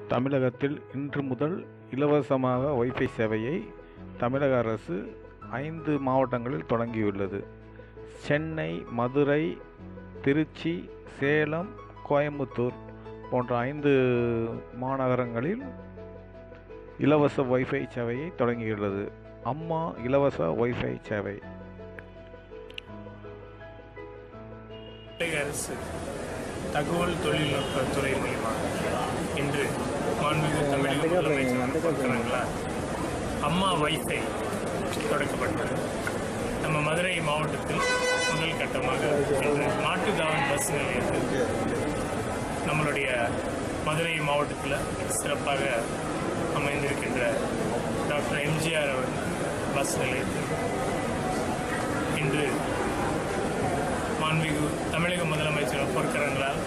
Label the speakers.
Speaker 1: தமிழகத்தில் இன்று முதல் இலவசமாக வைஃபை சேவையை தமிழக அரசு ஐந்து மாவட்டங்களில் தொடங்கியுள்ளது சென்னை மதுரை திருச்சி சேலம் கோயம்புத்தூர் போன்ற ஐந்து மாநகரங்களில் இலவச வைஃபை சேவையை தொடங்கியுள்ளது அம்மா இலவச வைஃபை சேவை
Speaker 2: தமிழக அரசு தகவல் தொழில்நுட்பத்துறை மூலிமா இன்று மாண்புமிகு தமிழக முதலமைச்சர் பார்க்கிறாங்களா அம்மா வைஃபை தொடக்கப்பட்டது நம்ம மதுரை மாவட்டத்தில் முதல் கட்டமாக இன்று மாட்டுத்தாவன் பஸ் நிலையத்தில் நம்மளுடைய மதுரை மாவட்டத்தில் சிறப்பாக அமைந்திருக்கின்ற டாக்டர் எம்ஜிஆர் அவர்கள் பஸ் நிலையத்தில் இன்று மாண்புமிகு தமிழக முதலமைச்சர் பொற்கரங்களால்